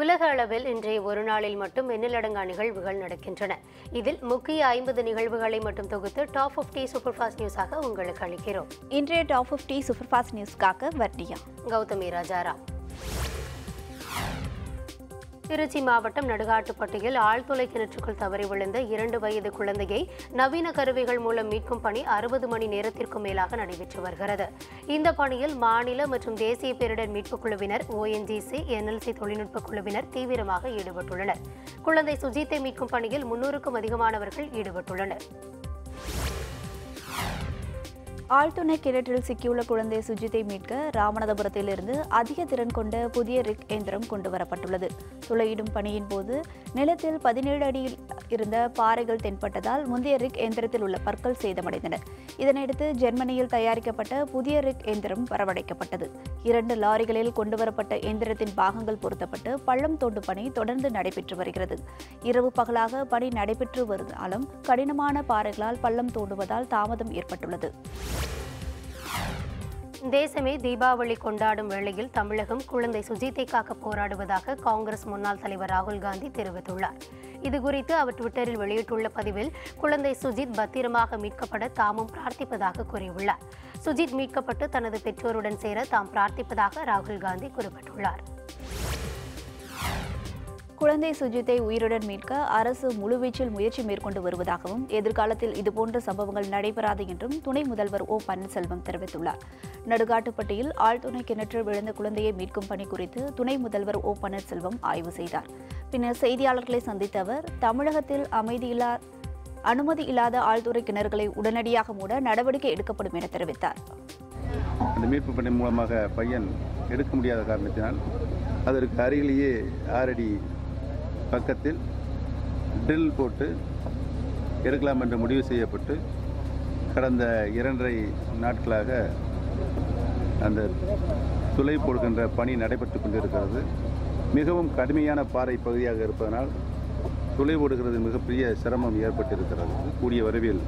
உலக அளவில் இன்றைய ஒரு நாளில் மட்டும் எண்ணிலடங்கா நிகழ்வுகள் நடக்கின்றன இதில் முக்கிய ஐம்பது நிகழ்வுகளை மட்டும் தொகுத்து டாப் 50 சூப்பர் ஃபாஸ்ட் நியூஸாக உங்களுக்கு அளிக்கிறோம் இன்றைய டாப் 50 சூப்பர் ஃபாஸ்ட் நியூஸ்க்காக வர்ணியா கௌதமி ராஜாராம் திருச்சி மாவட்டம் நடுகாட்டுப்பட்டியில் ஆழ்துளை கிணற்றுக்குள் தவறி விழுந்த இரண்டு வயது குழந்தையை நவீன கருவிகள் மூலம் மீட்கும் பணி அறுபது மணி நேரத்திற்கும் மேலாக நடைபெற்று வருகிறது இந்த பணியில் மாநில மற்றும் தேசிய பேரிடர் மீட்புக் குழுவினர் ஓஎன்ஜிசி என்எல்சி தொழில்நுட்ப குழுவினர் தீவிரமாக ஈடுபட்டுள்ளனர் குழந்தை சுஜித்தை மீட்கும் பணியில் முன்னூறுக்கும் அதிகமானவர்கள் ஈடுபட்டுள்ளனர் ஆழ்துணை கிணற்றில் சிக்கியுள்ள குழந்தை சுஜித்தை மீட்க ராமநாதபுரத்திலிருந்து அதிக திறன் கொண்ட புதிய ரிக் எந்திரம் கொண்டு வரப்பட்டுள்ளது துளையிடும் பணியின் போது நிலத்தில் பதினேழு அடியில் இருந்த பாறைகள் தென்பட்டதால் முந்தைய ரிக் எந்திரத்தில் உள்ள பற்கள் சேதமடைந்தன இதனையடுத்து ஜெர்மனியில் தயாரிக்கப்பட்ட புதிய ரிக் எந்திரம் வரவழைக்கப்பட்டது இரண்டு லாரிகளில் கொண்டுவரப்பட்ட எந்திரத்தின் பாகங்கள் பொருத்தப்பட்டு பள்ளம் தோண்டும் பணி தொடர்ந்து நடைபெற்று வருகிறது இரவு பகலாக பணி நடைபெற்று வருவதாலும் கடினமான பாறைகளால் பள்ளம் தோண்டுவதால் தாமதம் ஏற்பட்டுள்ளது தேசமே தீபாவளி கொண்டாடும் வேளையில் தமிழகம் குழந்தை சுஜித்தை காக்க போராடுவதாக காங்கிரஸ் முன்னாள் தலைவர் ராகுல் காந்தி தெரிவித்துள்ளார் இதுகுறித்து அவர் ட்விட்டரில் வெளியிட்டுள்ள பதிவில் குழந்தை சுஜித் பத்திரமாக மீட்கப்பட தாமும் பிரார்த்திப்பதாக கூறியுள்ளார் சுஜித் மீட்கப்பட்டு தனது பெற்றோருடன் சேர தாம் பிரார்த்திப்பதாக ராகுல் காந்தி குறிப்பிட்டுள்ளார் குழந்தை சுஜித்தை உயிருடன் மீட்க அரசு முழுவீச்சில் முயற்சி மேற்கொண்டு வருவதாகவும் எதிர்காலத்தில் இதுபோன்ற சம்பவங்கள் நடைபெறாது என்றும் துணை முதல்வர் ஓ பன்னீர்செல்வம் தெரிவித்துள்ளார் நடுகாட்டுப்பட்டியில் ஆழ்துணை கிணற்றில் விழுந்த குழந்தையை மீட்கும் பணி குறித்து துணை முதல்வர் ஓ பன்னீர்செல்வம் ஆய்வு செய்தார் பின்னர் செய்தியாளர்களை சந்தித்த அவர் தமிழகத்தில் அமைதியில்லா அனுமதி இல்லாத ஆழ்துறை கிணறுகளை உடனடியாக மூட நடவடிக்கை எடுக்கப்படும் என தெரிவித்தார் அந்த மீட்பு பணி மூலமாக பையன் எடுக்க முடியாத காரணத்தினால் அதற்கு அருகிலேயே ஆறடி பக்கத்தில் ட்ரில் போட்டு எடுக்கலாம் என்று முடிவு செய்யப்பட்டு கடந்த இரண்டரை நாட்களாக அந்த துளை போடுகின்ற பணி நடைபெற்று கொண்டிருக்கிறது மிகவும் கடுமையான பாறை பகுதியாக இருப்பதனால் துளை போடுகிறது மிகப்பெரிய சிரமம் ஏற்பட்டிருக்கிறது கூடிய விரைவில்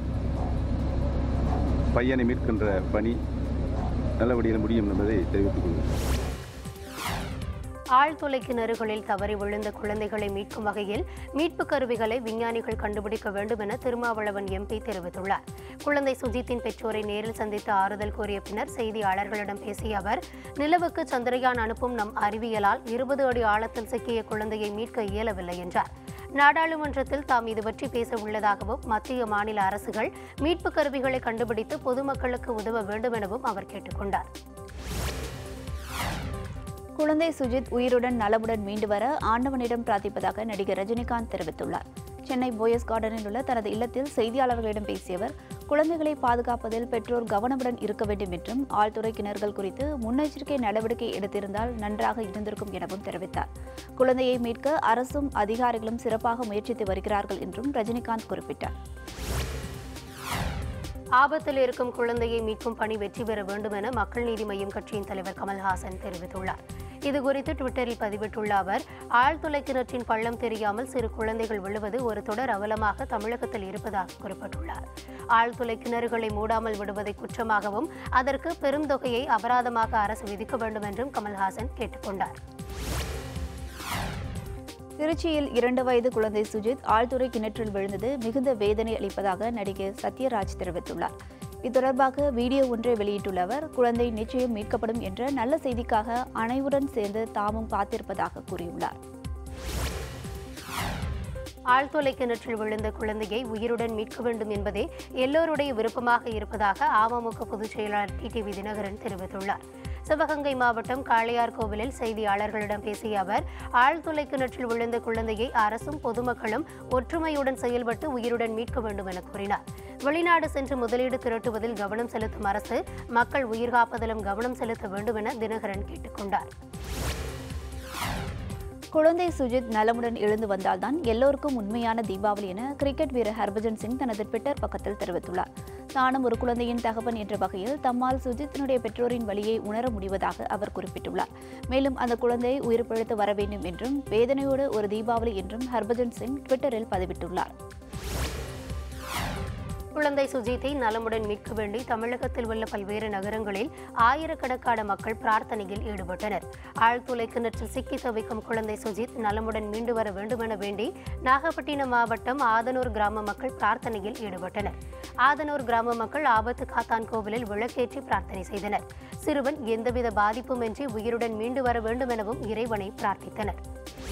பையனை மீட்கின்ற பணி நல்லபடியில் முடியும் என்பதை தெரிவித்துக் கொள்கிறேன் ஆழ்துளை கிணறுகளில் தவறி விழுந்த குழந்தைகளை மீட்கும் வகையில் மீட்பு கருவிகளை விஞ்ஞானிகள் கண்டுபிடிக்க வேண்டும் என திருமாவளவன் எம்பி தெரிவித்துள்ளார் குழந்தை சுஜித்தின் பெற்றோரை நேரில் சந்தித்து ஆறுதல் கூறிய பின்னர் செய்தியாளர்களிடம் பேசிய அவர் நிலவுக்கு சந்திரயான் அனுப்பும் நம் அறிவியலால் இருபது அடி ஆழத்தில் சிக்கிய குழந்தையை மீட்க இயலவில்லை என்றார் நாடாளுமன்றத்தில் தாம் இது பற்றி பேச உள்ளதாகவும் மத்திய மாநில அரசுகள் மீட்பு கருவிகளை கண்டுபிடித்து பொதுமக்களுக்கு உதவ வேண்டும் எனவும் அவர் கேட்டுக்கொண்டார் குழந்தை சுஜித் உயிருடன் நலமுடன் மீண்டு வர ஆண்டவனிடம் பிரார்த்திப்பதாக நடிகர் ரஜினிகாந்த் தெரிவித்துள்ளார் சென்னை போயஸ் கார்டனில் உள்ள தனது இல்லத்தில் செய்தியாளர்களிடம் பேசிய அவர் குழந்தைகளை பாதுகாப்பதில் பெற்றோர் கவனமுடன் இருக்க வேண்டும் என்றும் ஆழ்துறை கிணறுகள் குறித்து முன்னெச்சரிக்கை நடவடிக்கை எடுத்திருந்தால் நன்றாக இருந்திருக்கும் எனவும் தெரிவித்தார் குழந்தையை மீட்க அரசும் அதிகாரிகளும் சிறப்பாக முயற்சித்து வருகிறார்கள் என்றும் ரஜினிகாந்த் குறிப்பிட்டார் ஆபத்தில் இருக்கும் குழந்தையை மீட்கும் பணி வெற்றி பெற வேண்டும் என மக்கள் நீதி மய்யம் கட்சியின் தலைவர் கமல்ஹாசன் தெரிவித்துள்ளார் இதுகுறித்து ட்விட்டரில் பதிவிட்டுள்ள அவர் ஆழ்துளை கிணற்றின் பள்ளம் தெரியாமல் சிறு குழந்தைகள் விழுவது ஒரு தொடர் அவலமாக தமிழகத்தில் இருப்பதாக குறிப்பிட்டுள்ளார் ஆழ்துளை கிணறுகளை மூடாமல் விடுவதை குற்றமாகவும் அதற்கு பெரும் தொகையை அபராதமாக அரசு விதிக்க வேண்டும் என்றும் கமல்ஹாசன் கேட்டுக்கொண்டார் திருச்சியில் இரண்டு வயது குழந்தை சுஜித் ஆழ்துறை கிணற்றில் விழுந்தது மிகுந்த வேதனை அளிப்பதாக நடிகர் சத்யராஜ் தெரிவித்துள்ளார் இது தொடர்பாக வீடியோ ஒன்றை வெளியிட்டுள்ள அவர் குழந்தை நிச்சயம் மீட்கப்படும் என்ற நல்ல செய்திக்காக அனைவருடன் சேர்ந்து தாமும் காத்திருப்பதாக கூறியுள்ளார் ஆழ்துளை கிணற்றில் விழுந்த குழந்தையை உயிருடன் மீட்க வேண்டும் என்பதே எல்லோருடைய விருப்பமாக இருப்பதாக அமமுக பொதுச் செயலாளர் டிடிவி தினகரன் தெரிவித்துள்ளார் சிவகங்கை மாவட்டம் காளையார் கோவிலில் செய்தியாளர்களிடம் பேசிய அவர் ஆழ்துளை கிணற்றில் விழுந்த குழந்தையை அரசும் பொதுமக்களும் ஒற்றுமையுடன் செயல்பட்டு உயிருடன் மீட்க வேண்டும் என கூறினார் வெளிநாடு சென்று முதலீடு திரட்டுவதில் கவனம் செலுத்தும் அரசு மக்கள் உயிர் காப்பதிலும் கவனம் செலுத்த வேண்டும் என தினகரன் கேட்டுக்கொண்டார் குழந்தை சுஜித் நலமுடன் எழுந்து வந்தால்தான் எல்லோருக்கும் உண்மையான தீபாவளி என கிரிக்கெட் வீரர் ஹர்பஜன் சிங் தனது ட்விட்டர் பக்கத்தில் தெரிவித்துள்ளார் தானும் ஒரு குழந்தையின் தகவன் என்ற வகையில் தம்மால் சுஜித்தினுடைய பெற்றோரின் வழியை உணர முடிவதாக அவர் குறிப்பிட்டுள்ளார் மேலும் அந்த குழந்தை உயிர் பிழைத்து வர வேண்டும் என்றும் வேதனையோடு ஒரு தீபாவளி என்றும் ஹர்பஜன் சிங் ட்விட்டரில் பதிவிட்டுள்ளார் குழந்தை சுஜித்தை நலமுடன் மீட்க வேண்டி தமிழகத்தில் உள்ள பல்வேறு நகரங்களில் ஆயிரக்கணக்கான மக்கள் பிரார்த்தனையில் ஈடுபட்டனர் ஆழ்துளை கிணற்றில் சிக்கி தவிக்கும் குழந்தை சுஜித் நலமுடன் மீண்டு வர வேண்டுமென வேண்டி நாகப்பட்டினம் மாவட்டம் ஆதனூர் கிராம மக்கள் பிரார்த்தனையில் ஈடுபட்டனர் ஆதனூர் கிராம மக்கள் ஆபத்து காத்தான் கோவிலில் விளக்கேற்றி பிரார்த்தனை செய்தனர் சிறுவன் எந்தவித பாதிப்புமின்றி உயிருடன் மீண்டு வர வேண்டுமெனவும் இறைவனை பிரார்த்தித்தனர்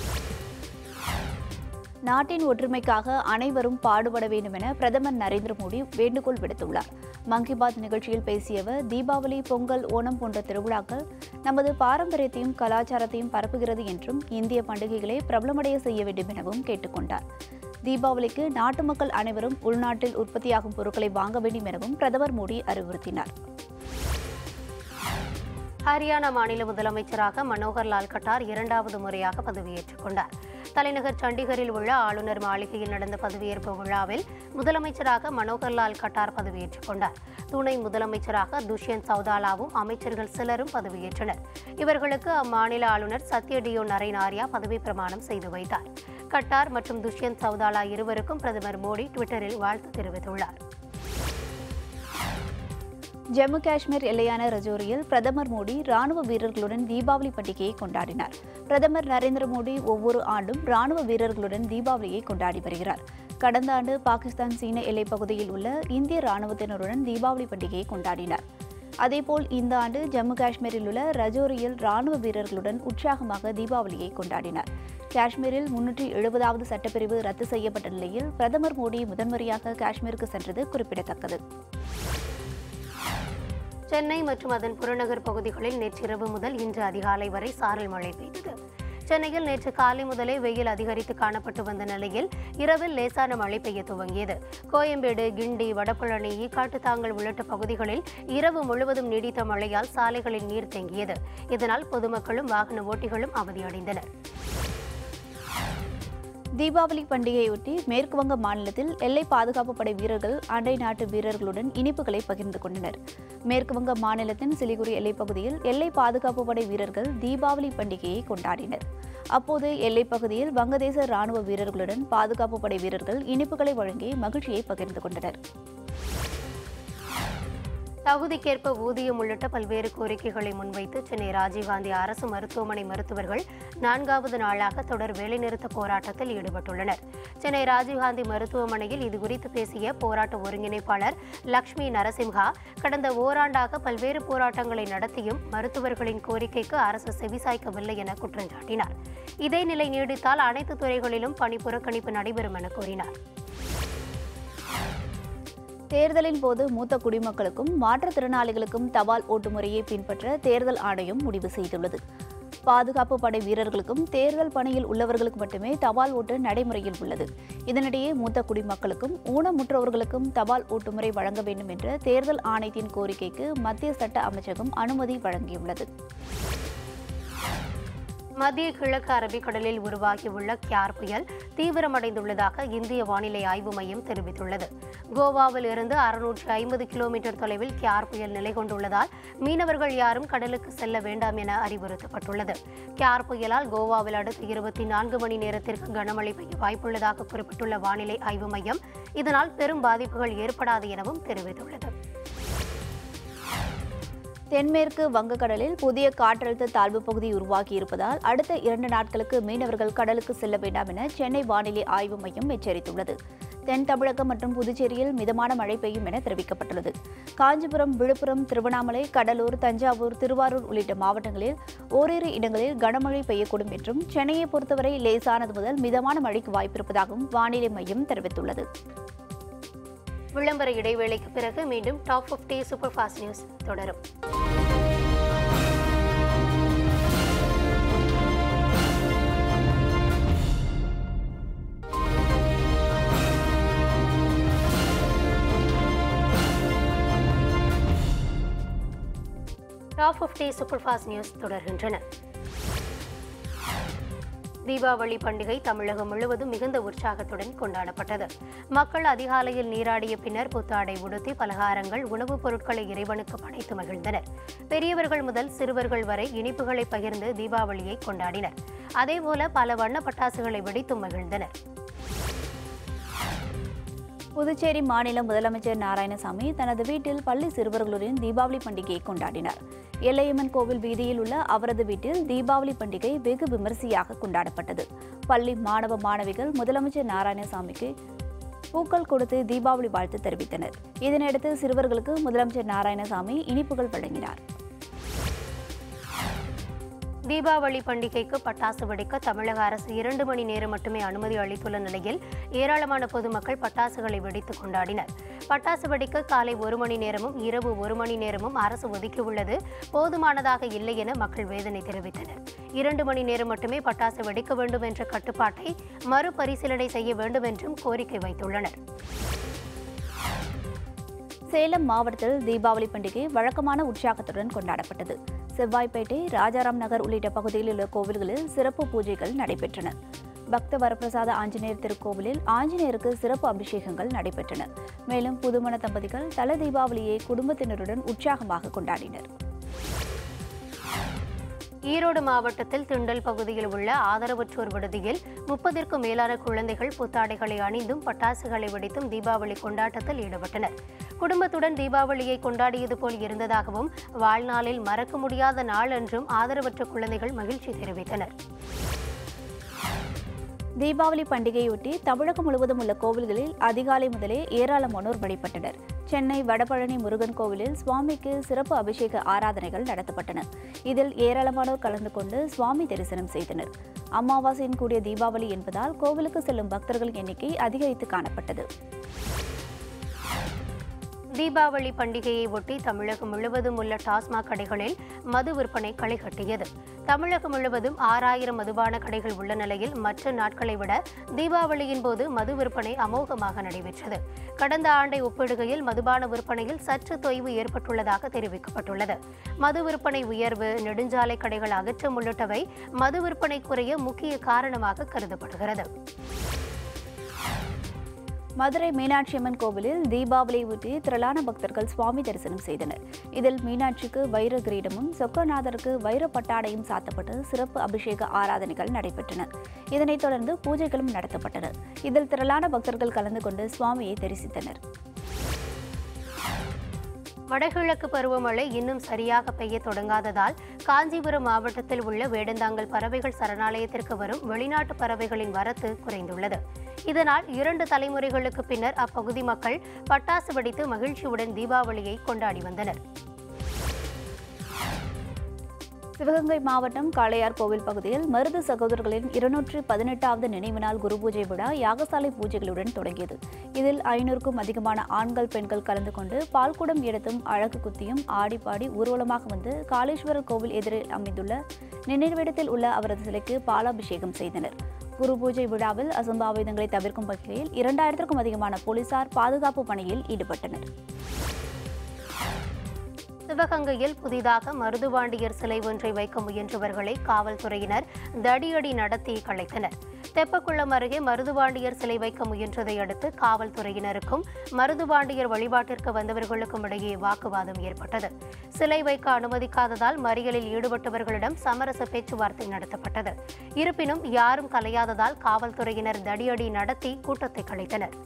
நாட்டின் ஒற்றுமைக்காக அனைவரும் பாடுபட வேண்டும் என பிரதமர் நரேந்திர மோடி வேண்டுகோள் விடுத்துள்ளார் மன் கி பாத் நிகழ்ச்சியில் பேசிய அவர் தீபாவளி பொங்கல் ஓணம் போன்ற திருவிழாக்கள் நமது பாரம்பரியத்தையும் கலாச்சாரத்தையும் பரப்புகிறது என்றும் இந்திய பண்டிகைகளை பிரபலமடைய செய்ய வேண்டும் எனவும் கேட்டுக்கொண்டார் தீபாவளிக்கு நாட்டு மக்கள் அனைவரும் உள்நாட்டில் உற்பத்தியாகும் பொருட்களை வாங்க வேண்டும் எனவும் பிரதமர் மோடி அறிவுறுத்தினார் ஹரியானா மாநில முதலமைச்சராக மனோகர் லால் கட்டார் இரண்டாவது முறையாக பதவியேற்றுக் கொண்டார் தலைநகர் சண்டிகரில் உள்ள ஆளுநர் மாளிகையில் நடந்த பதவியேற்பு விழாவில் முதலமைச்சராக மனோகர் லால் கட்டார் பதவியேற்றுக் கொண்டார் துணை முதலமைச்சராக துஷ்யந்த் சௌதாலாவும் அமைச்சர்கள் சிலரும் பதவியேற்றனர் இவர்களுக்கு அம்மாநில ஆளுநர் சத்யடியோ நரேன் ஆர்யா பதவி பிரமாணம் செய்து வைத்தார் கட்டார் மற்றும் துஷ்யந்த் சௌதாலா இருவருக்கும் பிரதமர் மோடி ட்விட்டரில் வாழ்த்து தெரிவித்துள்ளார் ஜம்மு காஷ்மீர் எல்லையான ரஜோரியில் பிரதமர் மோடி ராணுவ வீரர்களுடன் தீபாவளி பண்டிகையை கொண்டாடினார் பிரதமர் நரேந்திர மோடி ஒவ்வொரு ஆண்டும் ராணுவ வீரர்களுடன் தீபாவளியை கொண்டாடி வருகிறார் கடந்த ஆண்டு பாகிஸ்தான் சீன எல்லைப் பகுதியில் உள்ள இந்திய ராணுவத்தினருடன் தீபாவளி பண்டிகையை கொண்டாடினார் அதேபோல் இந்த ஆண்டு ஜம்மு காஷ்மீரில் உள்ள ரஜோரியில் ராணுவ வீரர்களுடன் உற்சாகமாக தீபாவளியை கொண்டாடினார் காஷ்மீரில் முன்னூற்றி எழுபதாவது சட்டப்பிரிவு ரத்து செய்யப்பட்ட நிலையில் பிரதமர் மோடி முதன்முறையாக காஷ்மீருக்கு சென்றது குறிப்பிடத்தக்கது சென்னை மற்றும் அதன் புறநகர் பகுதிகளில் நேற்றிரவு முதல் இன்று அதிகாலை வரை சாரல் மழை பெய்தது சென்னையில் நேற்று காலை முதலே வெயில் அதிகரித்து காணப்பட்டு வந்த நிலையில் இரவில் லேசான மழை பெய்ய துவங்கியது கோயம்பேடு கிண்டி வடபழனி ஈக்காட்டுத்தாங்கல் உள்ளிட்ட பகுதிகளில் இரவு முழுவதும் நீடித்த மழையால் சாலைகளில் நீர் தேங்கியது இதனால் பொதுமக்களும் வாகன ஓட்டிகளும் அவதியடைந்தனர் தீபாவளி பண்டிகையொட்டி மேற்குவங்க மாநிலத்தில் எல்லை பாதுகாப்பு படை வீரர்கள் அண்டை நாட்டு வீரர்களுடன் இனிப்புகளை பகிர்ந்து கொண்டனர் மேற்குவங்க மாநிலத்தின் சிலிகுரி எல்லைப் பகுதியில் எல்லை பாதுகாப்பு படை வீரர்கள் தீபாவளி பண்டிகையை கொண்டாடினர் அப்போது எல்லைப் பகுதியில் வங்கதேச ராணுவ வீரர்களுடன் பாதுகாப்பு படை வீரர்கள் இனிப்புகளை வழங்கி மகிழ்ச்சியை பகிர்ந்து கொண்டனர் தகுதிக்கேற்ப ஊதியம் உள்ளிட்ட பல்வேறு கோரிக்கைகளை முன்வைத்து சென்னை ராஜீவ்காந்தி அரசு மருத்துவமனை மருத்துவர்கள் நான்காவது நாளாக தொடர் வேலைநிறுத்த போராட்டத்தில் ஈடுபட்டுள்ளனர் சென்னை ராஜீவ்காந்தி மருத்துவமனையில் இதுகுறித்து பேசிய போராட்ட ஒருங்கிணைப்பாளர் லக்ஷ்மி நரசிம்ஹா கடந்த ஓராண்டாக பல்வேறு போராட்டங்களை நடத்தியும் மருத்துவர்களின் கோரிக்கைக்கு அரசு செவிசாய்க்கவில்லை என குற்றம் சாட்டினார் இதே நிலை நீடித்தால் அனைத்து துறைகளிலும் பணி புறக்கணிப்பு நடைபெறும் என கூறினார் தேர்தலின் போது மூத்த குடிமக்களுக்கும் மாற்றுத்திறனாளிகளுக்கும் தபால் ஓட்டு முறையை பின்பற்ற தேர்தல் ஆணையம் முடிவு செய்துள்ளது பாதுகாப்பு படை வீரர்களுக்கும் தேர்தல் பணியில் உள்ளவர்களுக்கு மட்டுமே தபால் ஓட்டு நடைமுறையில் உள்ளது இதனிடையே மூத்த குடிமக்களுக்கும் ஊனமுற்றவர்களுக்கும் தபால் ஓட்டு முறை வழங்க வேண்டும் என்ற தேர்தல் ஆணையத்தின் கோரிக்கைக்கு மத்திய சட்ட அமைச்சகம் அனுமதி வழங்கியுள்ளது மத்திய கிழக்கு அரபிக்கடலில் உருவாகியுள்ள கியார் புயல் தீவிரமடைந்துள்ளதாக இந்திய வானிலை ஆய்வு மையம் தெரிவித்துள்ளது கோவாவில் இருந்து அறுநூற்று ஐம்பது கிலோமீட்டர் தொலைவில் கியார் புயல் நிலை கொண்டுள்ளதால் மீனவர்கள் யாரும் கடலுக்கு செல்ல வேண்டாம் என அறிவுறுத்தப்பட்டுள்ளது கியார் புயலால் கோவாவில் அடுத்த இருபத்தி நான்கு மணி நேரத்திற்கு கனமழை பெய்ய வாய்ப்புள்ளதாக குறிப்பிட்டுள்ள வானிலை ஆய்வு மையம் இதனால் பெரும் பாதிப்புகள் ஏற்படாது எனவும் தெரிவித்துள்ளது தென்மேற்கு வங்கக்கடலில் புதிய காற்றழுத்த தாழ்வு பகுதி உருவாகியிருப்பதால் அடுத்த இரண்டு நாட்களுக்கு மீனவர்கள் கடலுக்கு செல்ல வேண்டாம் என சென்னை வானிலை ஆய்வு மையம் எச்சரித்துள்ளது தென் தமிழகம் மற்றும் புதுச்சேரியில் மிதமான மழை பெய்யும் என தெரிவிக்கப்பட்டுள்ளது காஞ்சிபுரம் விழுப்புரம் திருவண்ணாமலை கடலூர் தஞ்சாவூர் திருவாரூர் உள்ளிட்ட மாவட்டங்களில் ஓரிரு இடங்களில் கனமழை பெய்யக்கூடும் என்றும் சென்னையை பொறுத்தவரை லேசானது முதல் மிதமான மழைக்கு வாய்ப்பிருப்பதாகவும் வானிலை மையம் தெரிவித்துள்ளது விளம்பர இடைவேளைக்கு பிறகு மீண்டும் டாப் 50 சூப்பர் ஃபாஸ்ட் நியூஸ் தொடரும் டாப் 50 சூப்பர் ஃபாஸ்ட் நியூஸ் தொடர்கின்றன தீபாவளி பண்டிகை தமிழகம் முழுவதும் மிகுந்த உற்சாகத்துடன் கொண்டாடப்பட்டது மக்கள் அதிகாலையில் நீராடிய பின்னர் புத்தாடை உடுத்தி பலகாரங்கள் உணவுப் பொருட்களை இறைவனுக்கு படைத்து மகிழ்ந்தனர் பெரியவர்கள் முதல் சிறுவர்கள் வரை இனிப்புகளை பகிர்ந்து தீபாவளியை கொண்டாடினர் அதேபோல பல வண்ண பட்டாசுகளை வெடித்தும் மகிழ்ந்தனர் புதுச்சேரி மாநில முதலமைச்சர் நாராயணசாமி தனது வீட்டில் பள்ளி சிறுவர்களுடன் தீபாவளி பண்டிகையை கொண்டாடினார் எல்லையம்மன் கோவில் வீதியில் உள்ள அவரது வீட்டில் தீபாவளி பண்டிகை வெகு விமரிசையாக கொண்டாடப்பட்டது பள்ளி மாணவ மாணவிகள் முதலமைச்சர் நாராயணசாமிக்கு பூக்கள் கொடுத்து தீபாவளி வாழ்த்து தெரிவித்தனர் இதனையடுத்து சிறுவர்களுக்கு முதலமைச்சர் நாராயணசாமி இனிப்புகள் வழங்கினார் தீபாவளி பண்டிகைக்கு பட்டாசு வெடிக்க தமிழக அரசு இரண்டு மணி நேரம் மட்டுமே அனுமதி அளித்துள்ள நிலையில் ஏராளமான பொதுமக்கள் பட்டாசுகளை வெடித்து கொண்டாடினர் பட்டாசு வெடிக்க காலை ஒரு மணி நேரமும் இரவு ஒரு மணி நேரமும் அரசு ஒதுக்கியுள்ளது போதுமானதாக இல்லை என மக்கள் வேதனை தெரிவித்தனர் இரண்டு மணி நேரம் மட்டுமே பட்டாசு வெடிக்க வேண்டும் என்ற கட்டுப்பாட்டை மறுபரிசீலனை செய்ய வேண்டும் என்றும் கோரிக்கை வைத்துள்ளனர் சேலம் மாவட்டத்தில் தீபாவளி பண்டிகை வழக்கமான உற்சாகத்துடன் கொண்டாடப்பட்டது செவ்வாய்ப்பேட்டை ராஜாராம் நகர் உள்ளிட்ட பகுதியில் உள்ள கோவில்களில் சிறப்பு பூஜைகள் நடைபெற்றன பக்த வரப்பிரசாத ஆஞ்சநேயர் திருக்கோவிலில் ஆஞ்சநேயருக்கு சிறப்பு அபிஷேகங்கள் நடைபெற்றன மேலும் புதுமண தம்பதிகள் தல தீபாவளியை குடும்பத்தினருடன் உற்சாகமாக கொண்டாடினர் ஈரோடு மாவட்டத்தில் திண்டல் பகுதியில் உள்ள ஆதரவற்றோர் விடுதியில் முப்பதிற்கும் மேலான குழந்தைகள் புத்தாடைகளை அணிந்தும் பட்டாசுகளை வெடித்தும் தீபாவளி கொண்டாட்டத்தில் ஈடுபட்டனர் குடும்பத்துடன் தீபாவளியை கொண்டாடியது போல் இருந்ததாகவும் வாழ்நாளில் மறக்க முடியாத நாள் என்றும் ஆதரவற்ற குழந்தைகள் மகிழ்ச்சி தெரிவித்தனர் தீபாவளி பண்டிகையொட்டி தமிழகம் முழுவதும் உள்ள கோவில்களில் அதிகாலை முதலே ஏராளமானோர் வழிபட்டனர் சென்னை வடபழனி முருகன் கோவிலில் சுவாமிக்கு சிறப்பு அபிஷேக ஆராதனைகள் நடத்தப்பட்டன இதில் ஏராளமானோர் கலந்து கொண்டு சுவாமி தரிசனம் செய்தனர் அமாவாசையின் கூடிய தீபாவளி என்பதால் கோவிலுக்கு செல்லும் பக்தர்கள் எண்ணிக்கை அதிகரித்து காணப்பட்டது தீபாவளி பண்டிகையை ஒட்டி தமிழகம் முழுவதும் உள்ள டாஸ்மாக் கடைகளில் மது விற்பனை களை கட்டியது தமிழகம் முழுவதும் ஆறாயிரம் மதுபான கடைகள் உள்ள நிலையில் மற்ற நாட்களை விட தீபாவளியின் போது மது விற்பனை அமோகமாக நடைபெற்றது கடந்த ஆண்டை ஒப்பிடுகையில் மதுபான விற்பனையில் சற்று தொய்வு ஏற்பட்டுள்ளதாக தெரிவிக்கப்பட்டுள்ளது மது விற்பனை உயர்வு நெடுஞ்சாலை கடைகள் அகற்றம் உள்ளிட்டவை மது விற்பனை குறைய முக்கிய காரணமாக கருதப்படுகிறது மதுரை மீனாட்சி அம்மன் கோவிலில் தீபாவளியை ஒட்டி திரளான பக்தர்கள் சுவாமி தரிசனம் செய்தனர் இதில் மீனாட்சிக்கு வைர கிரீடமும் சொக்கநாதருக்கு வைர பட்டாடையும் சாத்தப்பட்டு சிறப்பு அபிஷேக ஆராதனைகள் நடைபெற்றன இதனைத் தொடர்ந்து பூஜைகளும் நடத்தப்பட்டன இதில் திரளான பக்தர்கள் கலந்து கொண்டு சுவாமியை தரிசித்தனர் வடகிழக்கு பருவமழை இன்னும் சரியாக பெய்ய தொடங்காததால் காஞ்சிபுரம் மாவட்டத்தில் உள்ள வேடந்தாங்கல் பறவைகள் சரணாலயத்திற்கு வரும் வெளிநாட்டு பறவைகளின் வரத்து குறைந்துள்ளது இதனால் இரண்டு தலைமுறைகளுக்கு பின்னர் அப்பகுதி மக்கள் பட்டாசு வெடித்து மகிழ்ச்சியுடன் தீபாவளியை கொண்டாடி வந்தனர் சிவகங்கை மாவட்டம் காளையார் கோவில் பகுதியில் மருது சகோதரர்களின் இருநூற்று பதினெட்டாவது நினைவு நாள் குரு பூஜை விழா யாகசாலை பூஜைகளுடன் தொடங்கியது இதில் ஐநூறுக்கும் அதிகமான ஆண்கள் பெண்கள் கலந்து கொண்டு பால்குடம் எடுத்தும் அழகு குத்தியும் ஆடி பாடி ஊர்வலமாக வந்து காளீஸ்வரர் கோவில் எதிரில் அமைந்துள்ள நினைவிடத்தில் உள்ள அவரது சிலைக்கு பாலாபிஷேகம் செய்தனர் குரு பூஜை விழாவில் அசம்பாவிதங்களை தவிர்க்கும் வகையில் இரண்டாயிரத்திற்கும் அதிகமான போலீசார் பாதுகாப்பு பணியில் ஈடுபட்டனர் சிவகங்கையில் புதிதாக மருதுபாண்டியர் சிலை ஒன்றை வைக்க முயன்றவர்களை காவல்துறையினர் தடியடி நடத்தி கலைத்தனர் தெப்பக்குளம் அருகே மருதுபாண்டியர் சிலை வைக்க முயன்றதை அடுத்து காவல்துறையினருக்கும் மருதுபாண்டியர் வழிபாட்டிற்கு வந்தவர்களுக்கும் இடையே வாக்குவாதம் ஏற்பட்டது சிலை வைக்க அனுமதிக்காததால் மறியலில் ஈடுபட்டவர்களிடம் சமரச பேச்சுவார்த்தை நடத்தப்பட்டது இருப்பினும் யாரும் கலையாததால் காவல்துறையினர் தடியடி நடத்தி கூட்டத்தை கலைத்தனர்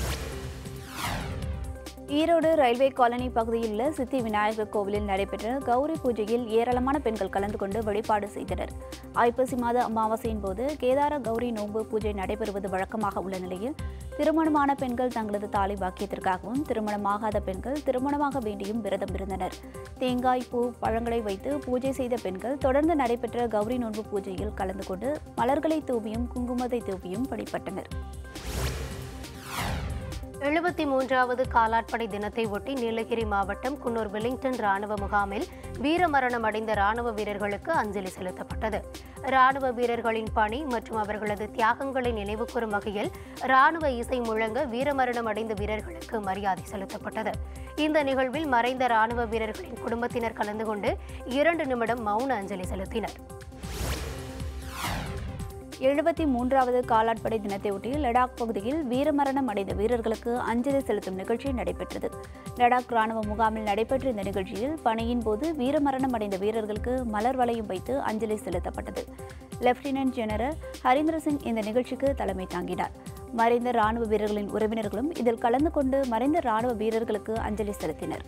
ஈரோடு ரயில்வே காலனி பகுதியில் உள்ள சித்தி விநாயகர் கோவிலில் நடைபெற்ற கௌரி பூஜையில் ஏராளமான பெண்கள் கலந்து கொண்டு வழிபாடு செய்தனர் ஐப்பசி மாத அமாவாசையின் போது கேதார கௌரி நோன்பு பூஜை நடைபெறுவது வழக்கமாக உள்ள நிலையில் திருமணமான பெண்கள் தங்களது தாலி பாக்கியத்திற்காகவும் திருமணமாகாத பெண்கள் திருமணமாக வேண்டியும் விரதம் இருந்தனர் தேங்காய் பூ பழங்களை வைத்து பூஜை செய்த பெண்கள் தொடர்ந்து நடைபெற்ற கௌரி நோன்பு பூஜையில் கலந்து கொண்டு மலர்களை தூவியும் குங்குமத்தை தூவியும் வழிபட்டனர் எழுபத்தி மூன்றாவது காலாட்படை தினத்தை ஒட்டி நீலகிரி மாவட்டம் குன்னூர் வெலிங்டன் ராணுவ முகாமில் வீரமரணம் அடைந்த ராணுவ வீரர்களுக்கு அஞ்சலி செலுத்தப்பட்டது ராணுவ வீரர்களின் பணி மற்றும் அவர்களது தியாகங்களை நினைவுகூரும் வகையில் ராணுவ இசை முழங்க வீரமரணம் அடைந்த வீரர்களுக்கு மரியாதை செலுத்தப்பட்டது இந்த நிகழ்வில் மறைந்த ராணுவ வீரர்களின் குடும்பத்தினர் கலந்து கொண்டு இரண்டு நிமிடம் மௌன அஞ்சலி செலுத்தினர் எழுபத்தி மூன்றாவது காலாட்படை தினத்தையொட்டி லடாக் பகுதியில் வீரமரணம் அடைந்த வீரர்களுக்கு அஞ்சலி செலுத்தும் நிகழ்ச்சி நடைபெற்றது லடாக் ராணுவ முகாமில் நடைபெற்ற இந்த நிகழ்ச்சியில் பணியின் போது வீரமரணம் அடைந்த வீரர்களுக்கு மலர் வளையம் வைத்து அஞ்சலி செலுத்தப்பட்டது லெப்டினன்ட் ஜெனரல் ஹரீந்திர சிங் இந்த நிகழ்ச்சிக்கு தலைமை தாங்கினார் மறைந்த ராணுவ வீரர்களின் உறவினர்களும் இதில் கலந்து கொண்டு மறைந்த ராணுவ வீரர்களுக்கு அஞ்சலி செலுத்தினர்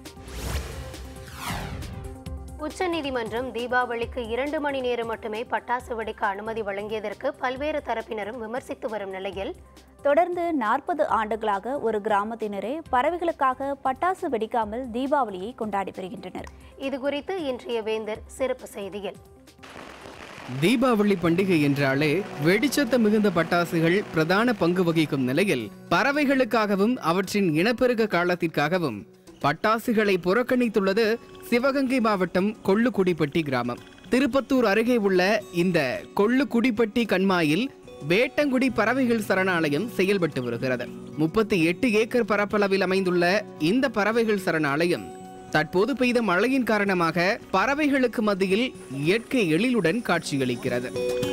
உச்சநீதிமன்றம் தீபாவளிக்கு இரண்டு மணி நேரம் மட்டுமே பட்டாசு வெடிக்க அனுமதி வழங்கியதற்கு பல்வேறு தரப்பினரும் விமர்சித்து வரும் நிலையில் தொடர்ந்து நாற்பது ஆண்டுகளாக ஒரு கிராமத்தினரே பறவைகளுக்காக பட்டாசு வெடிக்காமல் தீபாவளியை கொண்டாடி வருகின்றனர் இதுகுறித்து இன்றைய வேந்தர் சிறப்பு செய்தியில் தீபாவளி பண்டிகை என்றாலே வெடிச்சத்த மிகுந்த பட்டாசுகள் பிரதான பங்கு வகிக்கும் நிலையில் பறவைகளுக்காகவும் அவற்றின் இனப்பெருக்க காலத்திற்காகவும் பட்டாசுகளை புறக்கணித்துள்ளது சிவகங்கை மாவட்டம் கொள்ளுக்குடிப்பட்டி கிராமம் திருப்பத்தூர் அருகே உள்ள இந்த கொள்ளுக்குடிப்பட்டி கண்மாயில் வேட்டங்குடி பறவைகள் சரணாலயம் செயல்பட்டு வருகிறது முப்பத்தி எட்டு ஏக்கர் பரப்பளவில் அமைந்துள்ள இந்த பறவைகள் சரணாலயம் தற்போது பெய்த மழையின் காரணமாக பறவைகளுக்கு மத்தியில் இயற்கை எழிலுடன் காட்சியளிக்கிறது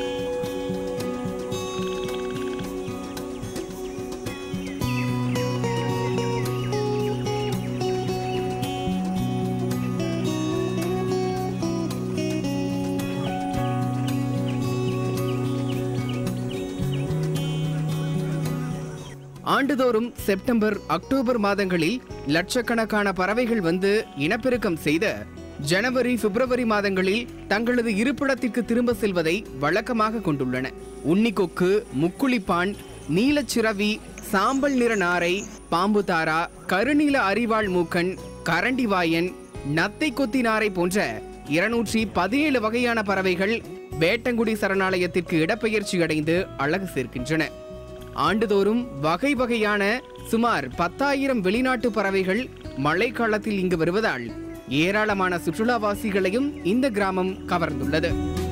ஆண்டுதோறும் செப்டம்பர் அக்டோபர் மாதங்களில் லட்சக்கணக்கான பறவைகள் வந்து இனப்பெருக்கம் செய்த ஜனவரி பிப்ரவரி மாதங்களில் தங்களது இருப்பிடத்திற்கு திரும்ப செல்வதை வழக்கமாக கொண்டுள்ளன உன்னிக்கொக்கு முக்குளிப்பான் நீலச்சிறவி சாம்பல் நிற நாரை பாம்புதாரா கருநீல அரிவாள் மூக்கன் கரண்டிவாயன் நத்தை கொத்தி நாரை போன்ற இருநூற்றி பதினேழு வகையான பறவைகள் வேட்டங்குடி சரணாலயத்திற்கு இடப்பெயர்ச்சி அடைந்து அழகு சேர்க்கின்றன ஆண்டுதோறும் வகை வகையான சுமார் பத்தாயிரம் வெளிநாட்டு பறவைகள் மழைக்காலத்தில் இங்கு வருவதால் ஏராளமான சுற்றுலாவாசிகளையும் இந்த கிராமம் கவர்ந்துள்ளது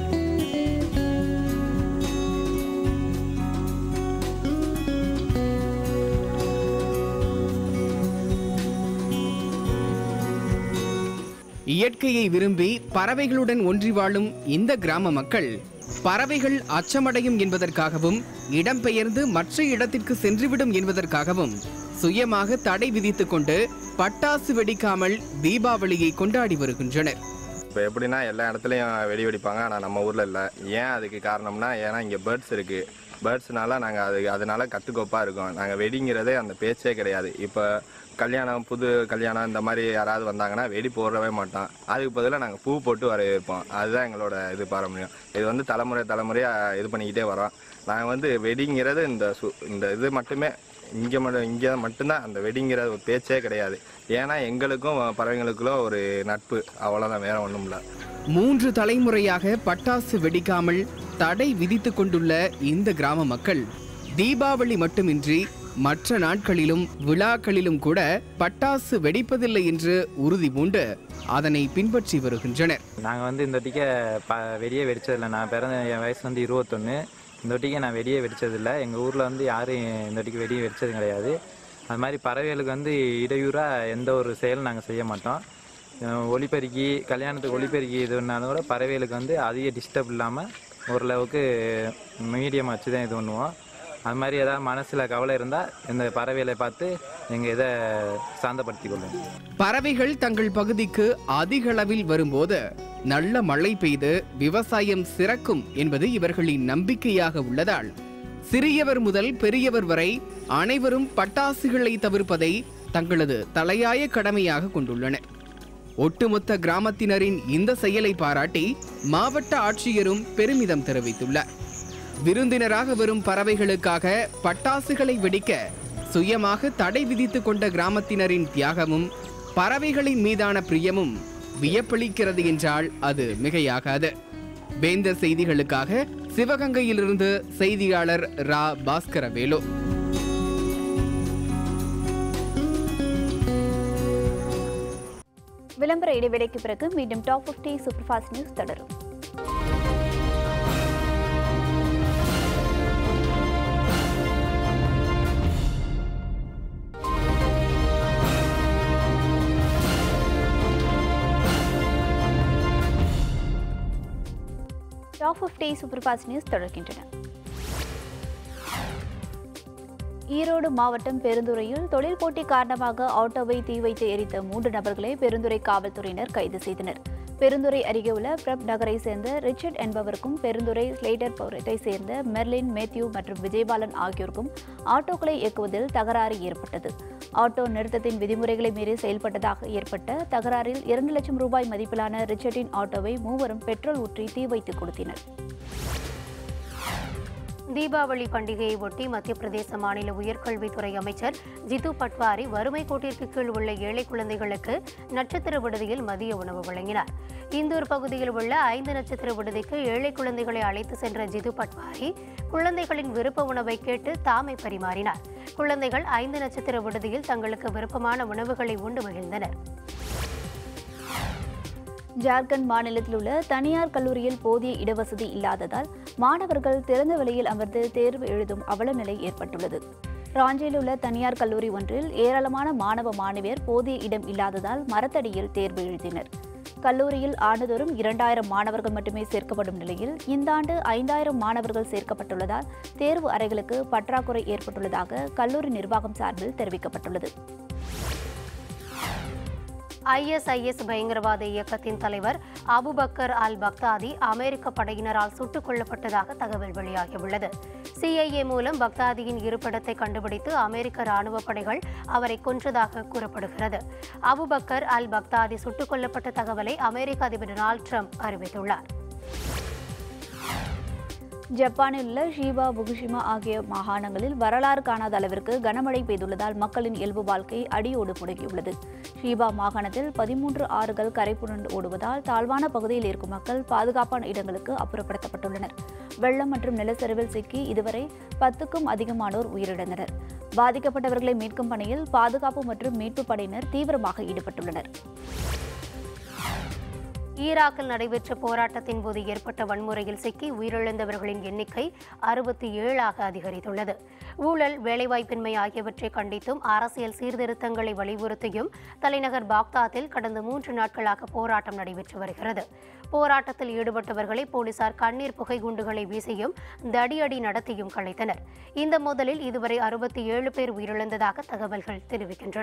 இயற்கையை விரும்பி பறவைகளுடன் ஒன்றி வாழும் இந்த கிராம மக்கள் பறவைகள் அச்சமடையும் என்பதற்காகவும் இடம்பெயர்ந்து மற்ற இடத்திற்கு சென்றுவிடும் என்பதற்காகவும் சுயமாக தடை விதித்துக் கொண்டு பட்டாசு வெடிக்காமல் தீபாவளியை கொண்டாடி வருகின்றனர் இப்போ எப்படின்னா எல்லா இடத்துலையும் வெடி வெடிப்பாங்க ஆனால் நம்ம ஊரில் இல்லை ஏன் அதுக்கு காரணம்னா ஏன்னா இங்கே பேர்ட்ஸ் இருக்குது பேர்ட்ஸ்னால நாங்கள் அது அதனால கட்டுக்கோப்பாக இருக்கோம் நாங்கள் வெடிங்கிறதே அந்த பேச்சே கிடையாது இப்போ கல்யாணம் புது கல்யாணம் இந்த மாதிரி யாராவது வந்தாங்கன்னா வெடி போடவே மாட்டோம் அதுக்கு பதிலாக நாங்கள் பூ போட்டு வரவேற்போம் அதுதான் எங்களோட இது பாரம்பரியம் இது வந்து தலைமுறை தலைமுறையாக இது பண்ணிக்கிட்டே வரோம் நாங்கள் வந்து வெடிங்கிறது இந்த சு இந்த இது மட்டுமே இங்கே மட்டும் இங்கே மட்டும்தான் அந்த வெடிங்கிற ஒரு பேச்சே கிடையாது ஏன்னா எங்களுக்கும் பறவைங்களுக்குள்ள ஒரு நட்பு அவ்வளோதான் வேற ஒன்றும் இல்லை மூன்று தலைமுறையாக பட்டாசு வெடிக்காமல் தடை விதித்துக் கொண்டுள்ள இந்த கிராம மக்கள் தீபாவளி மட்டுமின்றி மற்ற நாட்களிலும் விழாக்களிலும் கூட பட்டாசு வெடிப்பதில்லை என்று உறுதி பூண்டு அதனை பின்பற்றி வருகின்றனர் நாங்கள் வந்து இந்த வட்டிக்க ப வெடியே வெடிச்சதில்லை நான் பிறந்த என் வயசு வந்து இருபத்தொன்று இந்த வட்டிக்கு நான் வெடியே வெடிச்சதில்லை எங்கள் ஊரில் வந்து யாரும் இந்த வட்டிக்கு வெடியே வெடிச்சது கிடையாது அது மாதிரி பறவைகளுக்கு வந்து இடையூறாக எந்த ஒரு செயலும் நாங்கள் செய்ய மாட்டோம் அஹ் ஒலிபெருக்கி கல்யாணத்துக்கு ஒலிபெருக்கி இதுனாலும் கூட பறவைகளுக்கு வந்து அதிக டிஸ்டர்ப் இல்லாமல் ஓரளவுக்கு மீடியமாக வச்சு தான் இது பண்ணுவோம் அது மாதிரி ஏதாவது மனசில் கவலை இருந்தால் இந்த பறவைகளை பார்த்து எங்கள் இதை சாந்தப்படுத்திக் கொள்வோம் பறவைகள் தங்கள் பகுதிக்கு அதிக அளவில் வரும்போது நல்ல மழை பெய்து விவசாயம் சிறக்கும் என்பது இவர்களின் நம்பிக்கையாக உள்ளதால் சிறியவர் முதல் பெரியவர் வரை அனைவரும் பட்டாசுகளை தவிர்ப்பதை தங்களது தலையாய கடமையாக கொண்டுள்ளனர் ஒட்டுமொத்த கிராமத்தினரின் இந்த செயலை பாராட்டி மாவட்ட ஆட்சியரும் பெருமிதம் தெரிவித்துள்ளார் விருந்தினராக வரும் பறவைகளுக்காக பட்டாசுகளை வெடிக்க சுயமாக தடை விதித்துக் கொண்ட கிராமத்தினரின் தியாகமும் பறவைகளின் மீதான பிரியமும் வியப்பளிக்கிறது என்றால் அது மிகையாகாது வேந்தர் செய்திகளுக்காக சிவகங்கையிலிருந்து செய்தியாளர் ரா பாஸ்கரவேலு விளம்பர இடைவேளைக்கு பிறகு மீண்டும் டாப் 50 சூப்பர் ஃபாஸ்ட் நியூஸ் தொடரும் top top fifty super fast news தொடர்கின்றன ஈரோடு மாவட்டம் பெருந்துறையில் தொழில் போட்டி காரணமாக ஆட்டோவை தீ வைத்து எரித்த மூன்று நபர்களை பெருந்துறை காவல்துறையினர் கைது செய்தனர் பெருந்துறை அருகே உள்ள பிரப் நகரை சேர்ந்த ரிச்சர்ட் என்பவருக்கும் பெருந்துறை ஸ்லேட்டர் புறத்தை சேர்ந்த மெர்லின் மேத்யூ மற்றும் விஜயபாலன் ஆகியோருக்கும் ஆட்டோக்களை இயக்குவதில் தகராறு ஏற்பட்டது ஆட்டோ நிறுத்தத்தின் விதிமுறைகளை மீறி செயல்பட்டதாக ஏற்பட்ட தகராறில் இரண்டு லட்சம் ரூபாய் மதிப்பிலான ரிச்சர்டின் ஆட்டோவை மூவரும் பெட்ரோல் ஊற்றி தீ வைத்து கொளுத்தினர் தீபாவளி பண்டிகையை ஒட்டி மத்திய பிரதேச மாநில உயர்கல்வித்துறை அமைச்சர் ஜிது பட்வாரி வறுமை கோட்டிற்கு கீழ் உள்ள ஏழை குழந்தைகளுக்கு நட்சத்திர விடுதியில் மதிய உணவு வழங்கினார் இந்தூர் பகுதியில் உள்ள ஐந்து நட்சத்திர விடுதிக்கு ஏழை குழந்தைகளை அழைத்து சென்ற ஜிது பட்வாரி குழந்தைகளின் விருப்ப உணவை கேட்டு தாமை பரிமாறினார் குழந்தைகள் ஐந்து நட்சத்திர விடுதியில் தங்களுக்கு விருப்பமான உணவுகளை உண்டு மகிழ்ந்தனர் ஜார்க்கண்ட் மாநிலத்தில் உள்ள தனியார் கல்லூரியில் போதிய இடவசதி இல்லாததால் மாணவர்கள் திறந்த வெளியில் அமர்ந்து தேர்வு எழுதும் அவல நிலை ஏற்பட்டுள்ளது ராஞ்சியில் உள்ள தனியார் கல்லூரி ஒன்றில் ஏராளமான மாணவ மாணவியர் போதிய இடம் இல்லாததால் மரத்தடியில் தேர்வு எழுதினர் கல்லூரியில் ஆண்டுதோறும் இரண்டாயிரம் மாணவர்கள் மட்டுமே சேர்க்கப்படும் நிலையில் இந்த ஆண்டு ஐந்தாயிரம் மாணவர்கள் சேர்க்கப்பட்டுள்ளதால் தேர்வு அறைகளுக்கு பற்றாக்குறை ஏற்பட்டுள்ளதாக கல்லூரி நிர்வாகம் சார்பில் தெரிவிக்கப்பட்டுள்ளது ஐஎஸ்ஐஎஸ் பயங்கரவாத இயக்கத்தின் தலைவர் அபுபக்கர் அல் பக்தாதி அமெரிக்க படையினரால் சுட்டுக் கொல்லப்பட்டதாக தகவல் வெளியாகியுள்ளது சிஐஏ மூலம் பக்தாதியின் இருப்பிடத்தை கண்டுபிடித்து அமெரிக்க ராணுவ படைகள் அவரை கொன்றதாக கூறப்படுகிறது அபுபக்கர் அல் பக்தாதி சுட்டுக் கொல்லப்பட்ட தகவலை அமெரிக்க அதிபர் டொனால்ட் ட்ரம்ப் அறிவித்துள்ளார் ஜப்பானில் உள்ள ஷீபா புகுஷிமா ஆகிய மாகாணங்களில் வரலாறு காணாத அளவிற்கு கனமழை பெய்துள்ளதால் மக்களின் இயல்பு வாழ்க்கை அடியோடு முடங்கியுள்ளது ஷீபா மாகாணத்தில் பதிமூன்று ஆறுகள் கரை புரண்டு ஓடுவதால் தாழ்வான பகுதியில் இருக்கும் மக்கள் பாதுகாப்பான இடங்களுக்கு அப்புறப்படுத்தப்பட்டுள்ளனர் வெள்ளம் மற்றும் நிலச்சரிவில் சிக்கி இதுவரை பத்துக்கும் அதிகமானோர் உயிரிழந்தனர் பாதிக்கப்பட்டவர்களை மீட்கும் பணியில் பாதுகாப்பு மற்றும் மீட்பு படையினர் தீவிரமாக ஈடுபட்டுள்ளனர் ஈராக்கில் நடைபெற்ற போராட்டத்தின் போது ஏற்பட்ட வன்முறையில் சிக்கி உயிரிழந்தவர்களின் எண்ணிக்கை அறுபத்தி ஏழாக அதிகரித்துள்ளது ஊழல் வேலைவாய்ப்பின்மை ஆகியவற்றை கண்டித்தும் அரசியல் சீர்திருத்தங்களை வலியுறுத்தியும் தலைநகர் பாக்தாத்தில் கடந்த மூன்று நாட்களாக போராட்டம் நடைபெற்று வருகிறது போராட்டத்தில் ஈடுபட்டவர்களை போலீசார் கண்ணீர் புகை குண்டுகளை வீசியும் தடியடி நடத்தியும் கலைத்தனர் இந்த மோதலில் இதுவரை அறுபத்தி ஏழு பேர் உயிரிழந்ததாக தகவல்கள் தெரிவிக்கின்றன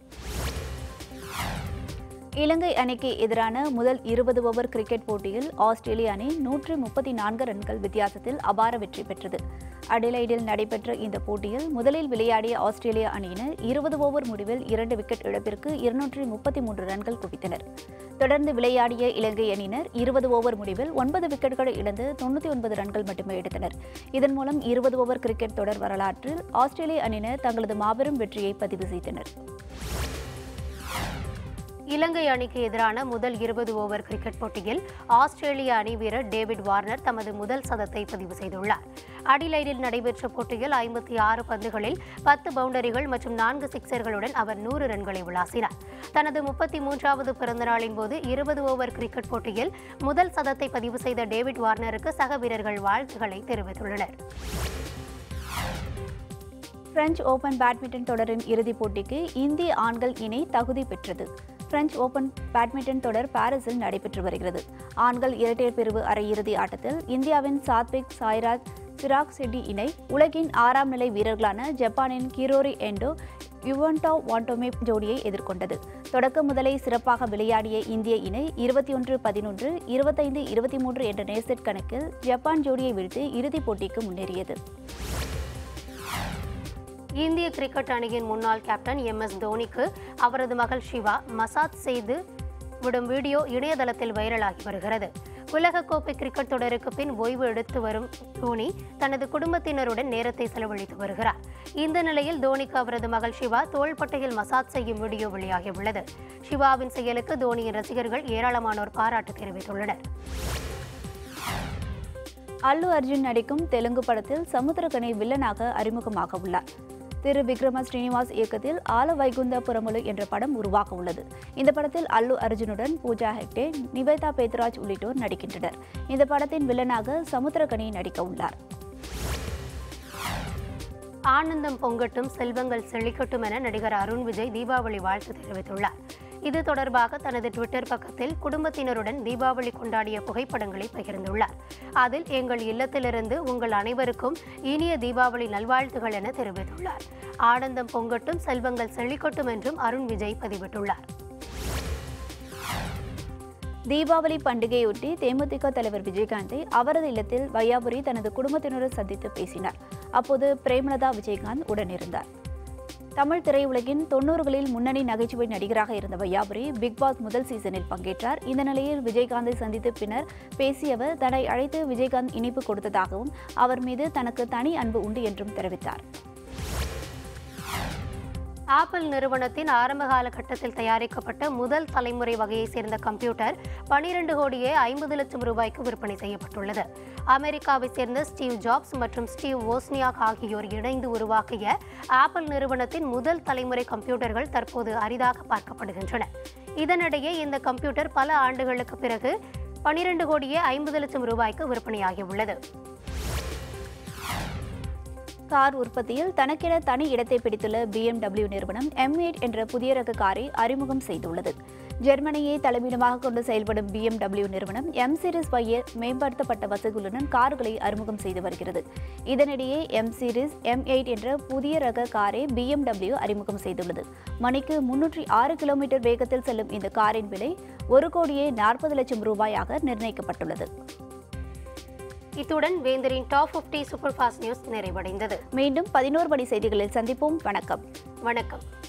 இலங்கை அணிக்கு எதிரான முதல் இருபது ஓவர் கிரிக்கெட் போட்டியில் ஆஸ்திரேலிய அணி நூற்று முப்பத்தி நான்கு ரன்கள் வித்தியாசத்தில் அபார வெற்றி பெற்றது அடிலைடில் நடைபெற்ற இந்த போட்டியில் முதலில் விளையாடிய ஆஸ்திரேலிய அணியினர் இருபது ஓவர் முடிவில் இரண்டு விக்கெட் இழப்பிற்கு இருநூற்றி முப்பத்தி மூன்று ரன்கள் குவித்தனர் தொடர்ந்து விளையாடிய இலங்கை அணியினர் இருபது ஓவர் முடிவில் ஒன்பது விக்கெட்டுகளை இழந்து தொண்ணூற்றி ஒன்பது ரன்கள் மட்டுமே எடுத்தனர் இதன் மூலம் இருபது ஓவர் கிரிக்கெட் தொடர் வரலாற்றில் ஆஸ்திரேலிய அணியினர் தங்களது மாபெரும் வெற்றியை பதிவு செய்தனர் இலங்கை அணிக்கு எதிரான முதல் இருபது ஓவர் கிரிக்கெட் போட்டியில் ஆஸ்திரேலிய அணி வீரர் டேவிட் வார்னர் தமது முதல் சதத்தை பதிவு செய்துள்ளார் அடிலைடில் நடைபெற்ற போட்டியில் ஐம்பத்தி ஆறு பந்துகளில் பத்து பவுண்டரிகள் மற்றும் நான்கு சிக்சர்களுடன் அவர் நூறு ரன்களை விளாசினார் தனது முப்பத்தி மூன்றாவது பிறந்தநாளின் போது இருபது ஓவர் கிரிக்கெட் போட்டியில் முதல் சதத்தை பதிவு செய்த டேவிட் வார்னருக்கு சக வீரர்கள் வாழ்த்துக்களை தெரிவித்துள்ளனர் பிரெஞ்சு ஓபன் பேட்மிண்டன் தொடரின் இறுதிப் போட்டிக்கு இந்திய ஆண்கள் இணை தகுதி பெற்றது பிரெஞ்சு ஓபன் பேட்மிண்டன் தொடர் பாரிஸில் நடைபெற்று வருகிறது ஆண்கள் இரட்டையர் பிரிவு அரையிறுதி ஆட்டத்தில் இந்தியாவின் சாத்விக் சாய்ராஜ் சிராக் செட்டி இணை உலகின் ஆறாம் நிலை வீரர்களான ஜப்பானின் கிரோரி எண்டோ யுவன்டோ வாண்டோமே ஜோடியை எதிர்கொண்டது தொடக்க முதலை சிறப்பாக விளையாடிய இந்திய இணை இருபத்தி ஒன்று பதினொன்று இருபத்தைந்து இருபத்தி மூன்று என்ற நேசெட் கணக்கில் ஜப்பான் ஜோடியை வீழ்த்தி இறுதிப் போட்டிக்கு முன்னேறியது இந்திய கிரிக்கெட் அணியின் முன்னாள் கேப்டன் எம் எஸ் தோனிக்கு அவரது மகள் சிவா மசாஜ் செய்து விடும் வீடியோ இணையதளத்தில் வைரலாகி வருகிறது உலகக்கோப்பை கிரிக்கெட் தொடருக்கு பின் ஓய்வு எடுத்து வரும் தோனி தனது குடும்பத்தினருடன் நேரத்தை செலவழித்து வருகிறார் இந்த நிலையில் தோனிக்கு அவரது மகள் சிவா தோள்பட்டையில் மசாஜ் செய்யும் வீடியோ வெளியாகியுள்ளது சிவாவின் செயலுக்கு தோனியின் ரசிகர்கள் ஏராளமானோர் பாராட்டு தெரிவித்துள்ளனர் அல்லு அர்ஜுன் நடிக்கும் தெலுங்கு படத்தில் சமுத்திரகனி வில்லனாக அறிமுகமாக உள்ளார் திரு விக்ரம ஸ்ரீனிவாஸ் இயக்கத்தில் ஆல வைகுந்த புறமுலு என்ற படம் உருவாக உள்ளது இந்த படத்தில் அல்லு அர்ஜுனுடன் பூஜா ஹெக்டே நிவேதா பேத்ராஜ் உள்ளிட்டோர் நடிக்கின்றனர் இந்த படத்தின் வில்லனாக சமுத்திரகனி நடிக்க உள்ளார் ஆனந்தம் பொங்கட்டும் செல்வங்கள் செழிக்கட்டும் என நடிகர் அருண் விஜய் தீபாவளி வாழ்த்து தெரிவித்துள்ளார் இது தொடர்பாக தனது ட்விட்டர் பக்கத்தில் குடும்பத்தினருடன் தீபாவளி கொண்டாடிய புகைப்படங்களை பகிர்ந்துள்ளார் அதில் எங்கள் இல்லத்திலிருந்து உங்கள் அனைவருக்கும் இனிய தீபாவளி நல்வாழ்த்துகள் என தெரிவித்துள்ளார் ஆனந்தம் பொங்கட்டும் செல்வங்கள் செழிக்கட்டும் என்றும் அருண் விஜய் பதிவிட்டுள்ளார் தீபாவளி பண்டிகையொட்டி தேமுதிக தலைவர் விஜயகாந்தை அவரது இல்லத்தில் வையாபுரி தனது குடும்பத்தினருடன் சந்தித்து பேசினார் அப்போது பிரேமலதா விஜயகாந்த் உடனிருந்தார் தமிழ் திரையுலகின் தொண்ணூறுகளில் முன்னணி நகைச்சுவை நடிகராக இருந்த வையாபுரி பிக் பாஸ் முதல் சீசனில் பங்கேற்றார் இந்த நிலையில் விஜயகாந்தை சந்தித்த பின்னர் பேசியவர் தன்னை அழைத்து விஜயகாந்த் இனிப்பு கொடுத்ததாகவும் அவர் மீது தனக்கு தனி அன்பு உண்டு என்றும் தெரிவித்தார் ஆப்பிள் நிறுவனத்தின் ஆரம்ப காலகட்டத்தில் தயாரிக்கப்பட்ட முதல் தலைமுறை வகையைச் சேர்ந்த கம்ப்யூட்டர் பனிரெண்டு கோடியே ஐம்பது லட்சம் ரூபாய்க்கு விற்பனை செய்யப்பட்டுள்ளது அமெரிக்காவைச் சேர்ந்த ஸ்டீவ் ஜாப்ஸ் மற்றும் ஸ்டீவ் ஓஸ்னியாக் ஆகியோர் இணைந்து உருவாக்கிய ஆப்பிள் நிறுவனத்தின் முதல் தலைமுறை கம்ப்யூட்டர்கள் தற்போது அரிதாக பார்க்கப்படுகின்றன இதனிடையே இந்த கம்ப்யூட்டர் பல ஆண்டுகளுக்கு பிறகு பனிரெண்டு கோடியே ஐம்பது லட்சம் ரூபாய்க்கு விற்பனையாகியுள்ளது கார் உற்பத்தியில் தனக்கென தனி இடத்தை பிடித்துள்ள BMW நிறுவனம் M8 என்ற புதிய ரக காரை அறிமுகம் செய்துள்ளது ஜெர்மனியை தலைமையிடமாக கொண்டு செயல்படும் BMW நிறுவனம் M சீரிஸ் வகையில் மேம்படுத்தப்பட்ட வசதிகளுடன் கார்களை அறிமுகம் செய்து வருகிறது இதனிடையே M சீரிஸ் M8 என்ற புதிய ரக காரை BMW அறிமுகம் செய்துள்ளது மணிக்கு முன்னூற்றி ஆறு கிலோமீட்டர் வேகத்தில் செல்லும் இந்த காரின் விலை ஒரு கோடியே நாற்பது லட்சம் ரூபாயாக நிர்ணயிக்கப்பட்டுள்ளது இத்துடன் வேந்தரின் டாப் 50 சூப்பர் ஃபாஸ்ட் நியூஸ் நிறைவடைந்தது மீண்டும் பதினோரு மணி செய்திகளில் சந்திப்போம் வணக்கம் வணக்கம்